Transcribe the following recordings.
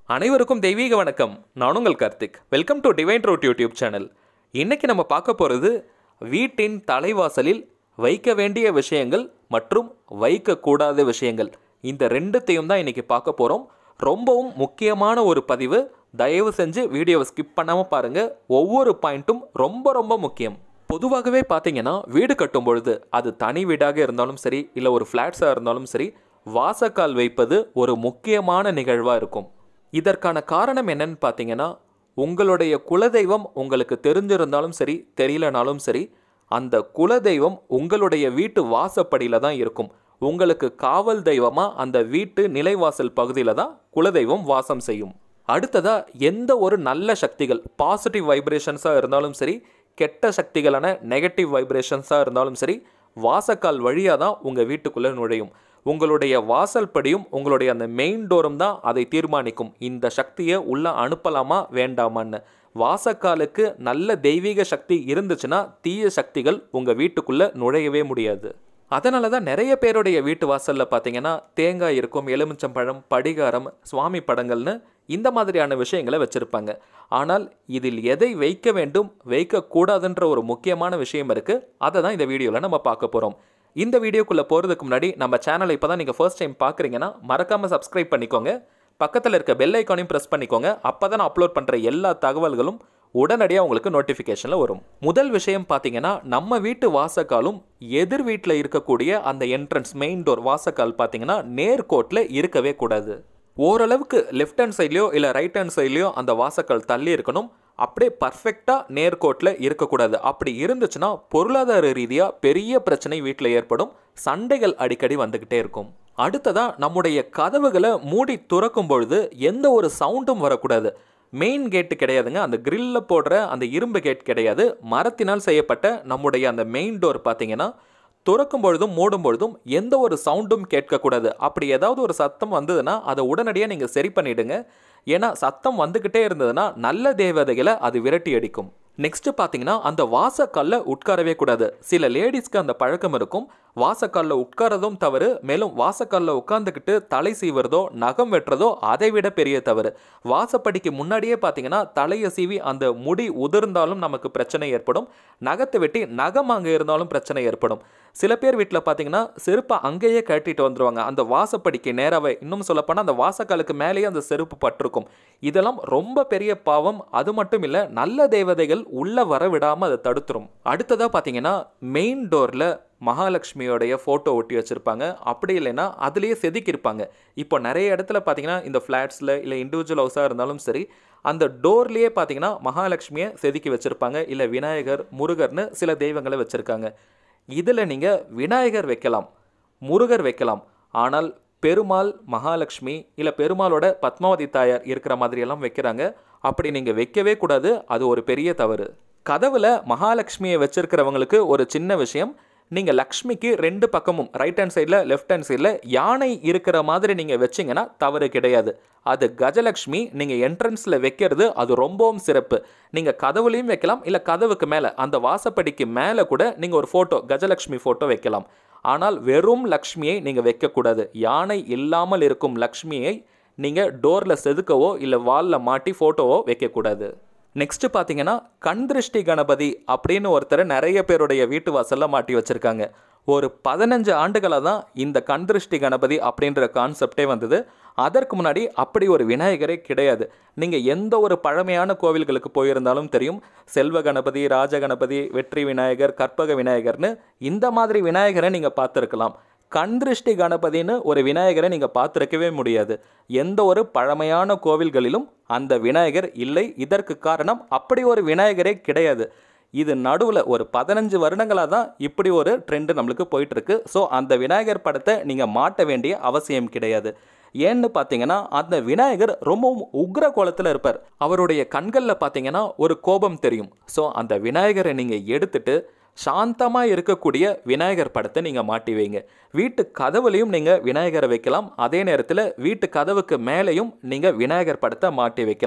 அனைவருக்கும் தெய்வீக வணக்கம் நான் உங்கள் Karthik welcome to divine road YouTube channel இன்னைக்கு நம்ம பார்க்க போகிறது வீட்டின் தலைவாசலில் வைக்க வேண்டிய விஷயங்கள் மற்றும் வைக்கக்கூடாத விஷயங்கள் இந்த ரெண்டுத்தையும் தான் இன்னைக்கு பார்க்க போகிறோம் ரொம்பவும் முக்கியமான ஒரு பதிவு தயவு செஞ்சு வீடியோவை ஸ்கிப் பண்ணாமல் பாருங்கள் ஒவ்வொரு பாயிண்ட்டும் ரொம்ப ரொம்ப முக்கியம் பொதுவாகவே பார்த்தீங்கன்னா வீடு கட்டும் பொழுது அது தனி வீடாக இருந்தாலும் சரி இல்லை ஒரு ஃப்ளாட்ஸாக இருந்தாலும் சரி வாசக்கால் வைப்பது ஒரு முக்கியமான நிகழ்வாக இருக்கும் இதற்கான காரணம் என்னன்னு பார்த்தீங்கன்னா உங்களுடைய குலதெய்வம் உங்களுக்கு தெரிஞ்சிருந்தாலும் சரி தெரியலனாலும் சரி அந்த குலதெய்வம் உங்களுடைய வீட்டு வாசப்படியில் தான் இருக்கும் உங்களுக்கு காவல் தெய்வமாக அந்த வீட்டு நிலைவாசல் பகுதியில் தான் குலதெய்வம் வாசம் செய்யும் அடுத்ததா எந்த ஒரு நல்ல சக்திகள் பாசிட்டிவ் வைப்ரேஷன்ஸாக இருந்தாலும் சரி கெட்ட சக்திகளான நெகட்டிவ் வைப்ரேஷன்ஸாக இருந்தாலும் சரி வாசக்கால் வழியாக தான் உங்கள் வீட்டுக்குள்ளே நுழையும் உங்களுடைய வாசல் படியும் உங்களுடைய அந்த மெயின் டோரும் தான் அதை தீர்மானிக்கும் இந்த சக்தியை உள்ளே அனுப்பலாமா வேண்டாமான்னு வாசக்காலுக்கு நல்ல தெய்வீக சக்தி இருந்துச்சுன்னா தீய சக்திகள் உங்கள் வீட்டுக்குள்ளே நுழையவே முடியாது அதனால தான் நிறைய பேருடைய வீட்டு வாசலில் பார்த்தீங்கன்னா தேங்காய் இருக்கும் எலுமிச்சம்பழம் படிகாரம் சுவாமி படங்கள்னு இந்த மாதிரியான விஷயங்களை வச்சுருப்பாங்க ஆனால் இதில் எதை வைக்க வேண்டும் வைக்கக்கூடாதுன்ற ஒரு முக்கியமான விஷயம் இருக்குது அதை தான் இந்த வீடியோவில் நம்ம பார்க்க போகிறோம் இந்த வீடியோக்குள்ளே போகிறதுக்கு முன்னாடி நம்ம சேனலை இப்போ தான் நீங்கள் ஃபர்ஸ்ட் டைம் பார்க்குறீங்கன்னா மறக்காமல் சப்ஸ்கிரைப் பண்ணிக்கோங்க பக்கத்தில் இருக்க பெல் ஐக்கானையும் ப்ரெஸ் பண்ணிக்கோங்க அப்போ தான் நான் அப்லோட் பண்ணுற எல்லா தகவல்களும் உடனடியாக உங்களுக்கு நோட்டிஃபிகேஷனில் வரும் முதல் விஷயம் பார்த்தீங்கன்னா நம்ம வீட்டு வாசக்காலும் எதிர் வீட்டில் இருக்கக்கூடிய அந்த என்ட்ரன்ஸ் மெயின் டோர் வாசக்கால் பார்த்தீங்கன்னா நேர்கோட்டில் இருக்கவே கூடாது ஓரளவுக்கு லெஃப்ட் ஹேண்ட் சைட்லையோ இல்லை ரைட் ஹேண்ட் சைட்லையோ அந்த வாசக்கால் தள்ளி இருக்கணும் அப்படியே பர்ஃபெக்டாக நேர்கோட்டில் இருக்கக்கூடாது அப்படி இருந்துச்சுன்னா பொருளாதார ரீதியாக பெரிய பிரச்சனை வீட்டில் ஏற்படும் சண்டைகள் அடிக்கடி வந்துக்கிட்டே இருக்கும் அடுத்ததாக நம்முடைய கதவுகளை மூடி துறக்கும் பொழுது எந்த ஒரு சவுண்டும் வரக்கூடாது மெயின் கேட்டு கிடையாதுங்க அந்த கிரில்ல போடுற அந்த இரும்பு கேட் கிடையாது மரத்தினால் செய்யப்பட்ட நம்முடைய அந்த மெயின் டோர் பார்த்தீங்கன்னா துறக்கும் பொழுதும் மூடும் பொழுதும் எந்த ஒரு சவுண்டும் கேட்கக்கூடாது அப்படி ஏதாவது ஒரு சத்தம் வந்ததுன்னா அதை உடனடியாக நீங்கள் சரி பண்ணிடுங்க ஏன்னா சத்தம் வந்துக்கிட்டே இருந்ததுன்னா நல்ல தேவதைகளை அது விரட்டி அடிக்கும் நெக்ஸ்ட் பார்த்தீங்கன்னா அந்த வாசக்கல்ல உட்காரவே கூடாது சில லேடிஸ்க்கு அந்த பழக்கம் இருக்கும் வாசக்கல்ல உட்காரதும் தவறு மேலும் வாசக்கல்ல உட்காந்துக்கிட்டு தலை சீவுறதோ நகம் வெட்டுறதோ அதை விட பெரிய தவறு வாசப்படிக்கு முன்னாடியே பார்த்தீங்கன்னா தலையை சீவி அந்த முடி உதிர்ந்தாலும் நமக்கு பிரச்சனை ஏற்படும் நகத்தை வெட்டி நகம் அங்கே இருந்தாலும் பிரச்சனை ஏற்படும் சில பேர் வீட்டில் பார்த்தீங்கன்னா செருப்பை அங்கேயே கட்டிட்டு வந்துருவாங்க அந்த வாசப்படிக்கு நேராகவே இன்னும் சொல்லப்போனால் அந்த வாசக்காலுக்கு மேலேயே அந்த செருப்பு பட்டிருக்கும் இதெல்லாம் ரொம்ப பெரிய பாவம் அது மட்டும் இல்லை நல்ல தேவதைகள் உள்ளே வர விடாமல் அதை தடுத்துரும் அடுத்ததாக பார்த்தீங்கன்னா மெயின் டோரில் மகாலட்சுமியோடைய ஃபோட்டோ ஒட்டி வச்சுருப்பாங்க அப்படி இல்லைன்னா அதுலேயே செதுக்கியிருப்பாங்க இப்போ நிறைய இடத்துல பார்த்தீங்கன்னா இந்த ஃப்ளாட்ஸில் இல்லை இண்டிவிஜுவல் ஹவுஸாக இருந்தாலும் சரி அந்த டோர்லேயே பார்த்தீங்கன்னா மகாலட்சுமியை செதுக்கி வச்சுருப்பாங்க இல்லை விநாயகர் முருகர்னு சில தெய்வங்களை வச்சுருக்காங்க இதில் நீங்கள் விநாயகர் வைக்கலாம் முருகர் வைக்கலாம் ஆனால் பெருமாள் மகாலட்சுமி இல்லை பெருமாளோட பத்மாவதி தாயார் இருக்கிற மாதிரியெல்லாம் வைக்கிறாங்க அப்படி நீங்கள் வைக்கவே கூடாது அது ஒரு பெரிய தவறு கதவில் மகாலட்சுமியை வச்சிருக்கிறவங்களுக்கு ஒரு சின்ன விஷயம் நீங்கள் லக்ஷ்மிக்கு ரெண்டு பக்கமும் ரைட் ஹேண்ட் சைடில் லெஃப்ட் ஹேண்ட் சைடில் யானை இருக்கிற மாதிரி நீங்கள் வச்சிங்கன்னா தவறு கிடையாது அது கஜலக்ஷ்மி நீங்கள் என்ட்ரன்ஸில் வைக்கிறது அது ரொம்பவும் சிறப்பு நீங்கள் கதவுலையும் வைக்கலாம் இல்லை கதவுக்கு மேலே அந்த வாசப்படிக்கு மேலே கூட நீங்கள் ஒரு ஃபோட்டோ கஜலக்ஷ்மி ஃபோட்டோ வைக்கலாம் ஆனால் வெறும் லக்ஷ்மியை நீங்கள் வைக்கக்கூடாது யானை இல்லாமல் இருக்கும் லக்ஷ்மியை நீங்கள் டோரில் செதுக்கவோ இல்லை வாலில் மாட்டி ஃபோட்டோவோ வைக்கக்கூடாது நெக்ஸ்ட் பார்த்தீங்கன்னா கண் திருஷ்டி கணபதி அப்படின்னு ஒருத்தர் நிறைய பேருடைய வீட்டு வாசலில் மாட்டி வச்சுருக்காங்க ஒரு பதினஞ்சு ஆண்டுகளாக தான் இந்த கண் திருஷ்டி கணபதி அப்படின்ற கான்செப்டே வந்தது அதற்கு முன்னாடி அப்படி ஒரு விநாயகரே கிடையாது நீங்கள் எந்த ஒரு பழமையான கோவில்களுக்கு போயிருந்தாலும் தெரியும் செல்வ கணபதி ராஜ கணபதி வெற்றி விநாயகர் கற்பக விநாயகர்னு இந்த மாதிரி விநாயகரை நீங்கள் பார்த்துருக்கலாம் கண் திருஷ்டி கணபதின்னு ஒரு விநாயகரை நீங்கள் பார்த்துருக்கவே முடியாது எந்த ஒரு பழமையான கோவில்களிலும் அந்த விநாயகர் இல்லை இதற்கு காரணம் அப்படி ஒரு விநாயகரே கிடையாது இது நடுவில் ஒரு பதினஞ்சு வருடங்களாக தான் இப்படி ஒரு ட்ரெண்டு நம்மளுக்கு போயிட்டுருக்கு ஸோ அந்த விநாயகர் படத்தை நீங்கள் மாட்ட வேண்டிய அவசியம் கிடையாது ஏன்னு பார்த்தீங்கன்னா அந்த விநாயகர் ரொம்பவும் உக்ர கோலத்தில் இருப்பார் அவருடைய கண்களில் பார்த்தீங்கன்னா ஒரு கோபம் தெரியும் ஸோ அந்த விநாயகரை நீங்கள் எடுத்துட்டு சாந்தமாக இருக்கக்கூடிய விநாயகர் படத்தை நீங்கள் மாட்டி வைங்க வீட்டு கதவுலையும் நீங்கள் விநாயகரை வைக்கலாம் அதே நேரத்தில் வீட்டு கதவுக்கு மேலேயும் நீங்கள் விநாயகர் படத்தை மாட்டி வைக்கலாம்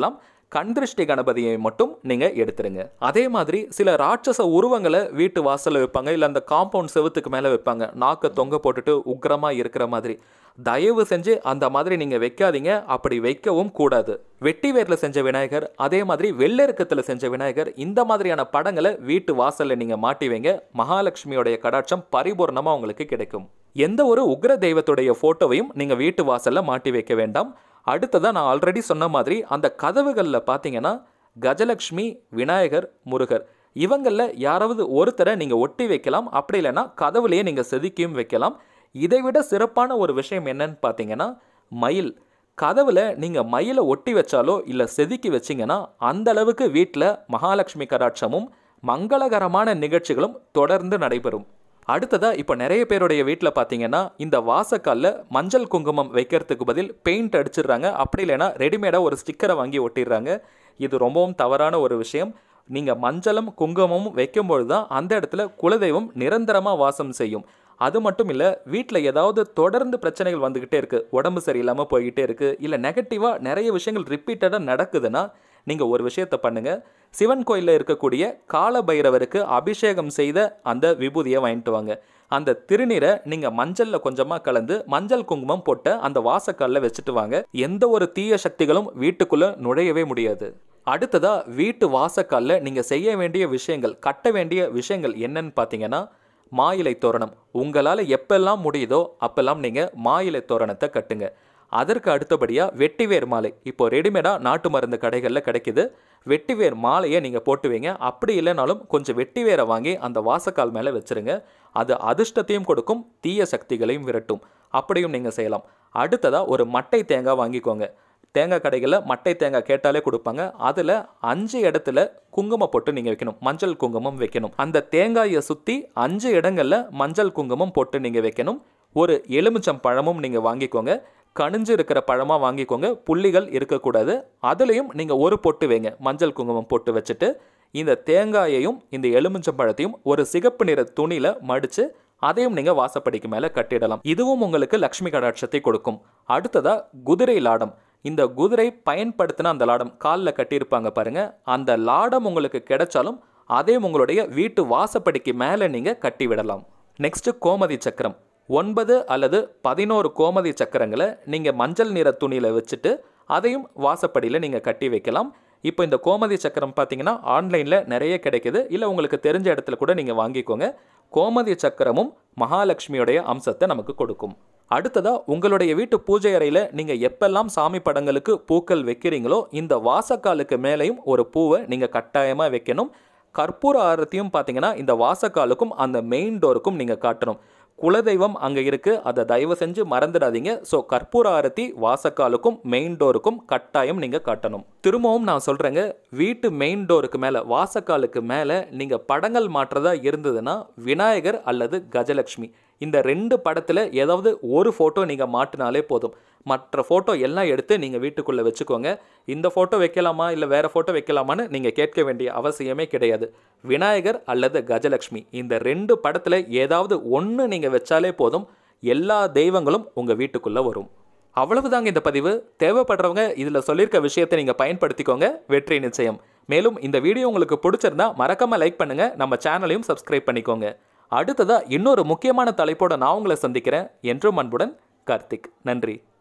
கண் திருஷ்டி கணபதியை மட்டும் நீங்கள் எடுத்துருங்க அதே மாதிரி சில ராட்சச உருவங்களை வீட்டு வாசலில் வைப்பாங்க இல்லை அந்த காம்பவுண்ட் செவுத்துக்கு மேலே வைப்பாங்க நாக்கை தொங்க போட்டுட்டு உக்கிரமாக இருக்கிற மாதிரி தயவு செஞ்சு அந்த மாதிரி நீங்கள் வைக்காதீங்க அப்படி வைக்கவும் கூடாது வெட்டி வேரில் செஞ்ச விநாயகர் அதே மாதிரி வெள்ளெருக்கத்தில் செஞ்ச விநாயகர் இந்த மாதிரியான படங்களை வீட்டு வாசலில் நீங்கள் மாட்டி வைங்க மகாலட்சுமியோடைய கடாட்சம் பரிபூர்ணமாக உங்களுக்கு கிடைக்கும் எந்த ஒரு உக்ர தெய்வத்துடைய ஃபோட்டோவையும் நீங்கள் வீட்டு வாசலில் மாட்டி வைக்க வேண்டாம் அடுத்ததாக நான் ஆல்ரெடி சொன்ன மாதிரி அந்த கதவுகளில் பார்த்தீங்கன்னா கஜலக்ஷ்மி விநாயகர் முருகர் இவங்களில் யாராவது ஒருத்தரை நீங்கள் ஒட்டி வைக்கலாம் அப்படி இல்லைன்னா கதவுலேயே நீங்கள் செதுக்கியும் வைக்கலாம் இதை விட சிறப்பான ஒரு விஷயம் என்னன்னு பார்த்தீங்கன்னா மயில் கதவில் நீங்கள் மயிலை ஒட்டி வச்சாலோ இல்லை செதுக்கி வச்சிங்கன்னா அந்த அளவுக்கு வீட்டில் மகாலட்சுமி கடாட்சமும் மங்களகரமான நிகழ்ச்சிகளும் தொடர்ந்து நடைபெறும் அடுத்ததா இப்போ நிறைய பேருடைய வீட்டில் பார்த்தீங்கன்னா இந்த வாசக்காலில் மஞ்சள் குங்குமம் வைக்கிறதுக்கு பதில் பெயிண்ட் அடிச்சிடுறாங்க அப்படி இல்லைன்னா ரெடிமேடாக ஒரு ஸ்டிக்கரை வாங்கி ஒட்டிடுறாங்க இது ரொம்பவும் தவறான ஒரு விஷயம் நீங்கள் மஞ்சளும் குங்குமமும் வைக்கும்பொழுது தான் அந்த இடத்துல குலதெய்வம் நிரந்தரமாக வாசம் செய்யும் அது மட்டும் இல்லை வீட்டில் ஏதாவது தொடர்ந்து பிரச்சனைகள் வந்துக்கிட்டே இருக்குது உடம்பு சரியில்லாமல் போய்கிட்டே இருக்குது இல்லை நெகட்டிவாக நிறைய விஷயங்கள் ரிப்பீட்டடாக நடக்குதுன்னா நீங்கள் ஒரு விஷயத்தை பண்ணுங்கள் சிவன் கோயிலில் இருக்கக்கூடிய கால பைரவருக்கு அபிஷேகம் செய்த அந்த விபூதியை வாங்கிட்டு வாங்க அந்த திருநீரை நீங்கள் மஞ்சளில் கொஞ்சமாக கலந்து மஞ்சள் குங்குமம் போட்ட அந்த வாசக்காலில் வச்சுட்டு வாங்க எந்த ஒரு தீய சக்திகளும் வீட்டுக்குள்ளே நுழையவே முடியாது அடுத்ததா வீட்டு வாசக்காலில் நீங்கள் செய்ய வேண்டிய விஷயங்கள் கட்ட வேண்டிய விஷயங்கள் என்னன்னு பார்த்தீங்கன்னா மாயிலை தோரணம் உங்களால் எப்பெல்லாம் முடியுதோ அப்பெல்லாம் நீங்கள் மாயிலை தோரணத்தை கட்டுங்க அதற்கு அடுத்தபடியாக வெட்டிவேர் மாலை இப்போ ரெடிமேடாக நாட்டு மருந்து கடைகளில் கிடைக்குது வெட்டிவேர் மாலையை நீங்கள் போட்டு வைங்க அப்படி இல்லைனாலும் கொஞ்சம் வெட்டிவேரை வாங்கி அந்த வாசக்கால் மேலே வச்சுருங்க அது அதிர்ஷ்டத்தையும் கொடுக்கும் தீய சக்திகளையும் விரட்டும் அப்படியும் நீங்கள் செய்யலாம் அடுத்ததாக ஒரு மட்டை தேங்காய் வாங்கிக்கோங்க தேங்காய் கடைகளில் மட்டை தேங்காய் கேட்டாலே கொடுப்பாங்க அதில் அஞ்சு இடத்துல குங்குமம் போட்டு நீங்கள் வைக்கணும் மஞ்சள் குங்குமம் வைக்கணும் அந்த தேங்காயை சுற்றி அஞ்சு இடங்களில் மஞ்சள் குங்குமம் போட்டு நீங்கள் வைக்கணும் ஒரு எலுமிச்சம் பழமும் நீங்கள் வாங்கிக்கோங்க கணிஞ்சு இருக்கிற பழமாக வாங்கிக்கோங்க புள்ளிகள் இருக்கக்கூடாது அதுலேயும் நீங்கள் ஒரு பொட்டு வைங்க மஞ்சள் குங்குமம் போட்டு வச்சுட்டு இந்த தேங்காயையும் இந்த எலுமிச்சம் பழத்தையும் ஒரு சிகப்பு நிற துணியில் மடித்து அதையும் நீங்கள் வாசப்படிக்கு மேலே கட்டிடலாம் இதுவும் உங்களுக்கு லக்ஷ்மி கடாட்சத்தை கொடுக்கும் அடுத்ததாக குதிரை லாடம் இந்த குதிரை பயன்படுத்தின அந்த லாடம் காலில் கட்டியிருப்பாங்க பாருங்க அந்த லாடம் உங்களுக்கு கிடைச்சாலும் அதே உங்களுடைய வீட்டு வாசப்படிக்கு மேலே நீங்கள் கட்டி விடலாம் நெக்ஸ்ட் கோமதி சக்கரம் ஒன்பது அல்லது பதினோரு கோமதி சக்கரங்களை நீங்கள் மஞ்சள் நிற துணியில் வச்சுட்டு அதையும் வாசப்படியில் நீங்கள் கட்டி வைக்கலாம் இப்போ இந்த கோமதி சக்கரம் பார்த்தீங்கன்னா ஆன்லைனில் நிறைய கிடைக்குது இல்லை உங்களுக்கு தெரிஞ்ச இடத்துல கூட நீங்கள் வாங்கிக்கோங்க கோமதி சக்கரமும் மகாலட்சுமியுடைய அம்சத்தை நமக்கு கொடுக்கும் அடுத்ததா உங்களுடைய வீட்டு பூஜை அறையில் நீங்கள் எப்பெல்லாம் சாமி படங்களுக்கு பூக்கள் வைக்கிறீங்களோ இந்த வாசக்காலுக்கு மேலேயும் ஒரு பூவை நீங்கள் கட்டாயமாக வைக்கணும் கற்பூர ஆரத்தியும் பார்த்தீங்கன்னா இந்த வாசக்காலுக்கும் அந்த மெயின் டோருக்கும் நீங்கள் காட்டணும் குலதெய்வம் அங்கே இருக்குது அதை தயவு செஞ்சு மறந்துடாதீங்க ஸோ கற்பூர ஆரத்தி வாசக்காலுக்கும் மெயின் டோருக்கும் கட்டாயம் நீங்கள் காட்டணும் திரும்பவும் நான் சொல்கிறேங்க வீட்டு மெயின் டோருக்கு மேலே வாசக்காலுக்கு மேலே நீங்கள் படங்கள் மாற்றதா இருந்ததுன்னா விநாயகர் அல்லது கஜலட்சுமி இந்த ரெண்டு படத்தில் ஏதாவது ஒரு ஃபோட்டோ நீங்கள் மாட்டினாலே போதும் மற்ற ஃபோட்டோ எல்லாம் எடுத்து நீங்கள் வீட்டுக்குள்ளே வச்சுக்கோங்க இந்த ஃபோட்டோ வைக்கலாமா இல்லை வேறு ஃபோட்டோ வைக்கலாமான்னு நீங்கள் கேட்க வேண்டிய அவசியமே கிடையாது விநாயகர் அல்லது கஜலட்சுமி இந்த ரெண்டு படத்தில் ஏதாவது ஒன்று நீங்கள் வச்சாலே போதும் எல்லா தெய்வங்களும் உங்கள் வீட்டுக்குள்ளே வரும் அவ்வளவுதாங்க இந்த பதிவு தேவைப்படுறவங்க இதில் சொல்லியிருக்க விஷயத்தை நீங்கள் பயன்படுத்திக்கோங்க வெற்றி நிச்சயம் மேலும் இந்த வீடியோ உங்களுக்கு பிடிச்சிருந்தா மறக்காம லைக் பண்ணுங்கள் நம்ம சேனலையும் சப்ஸ்கிரைப் பண்ணிக்கோங்க அடுத்ததா இன்னொரு முக்கியமான தலைப்போட நான் உங்களை சந்திக்கிறேன் என்றும் அன்புடன் கார்த்திக் நன்றி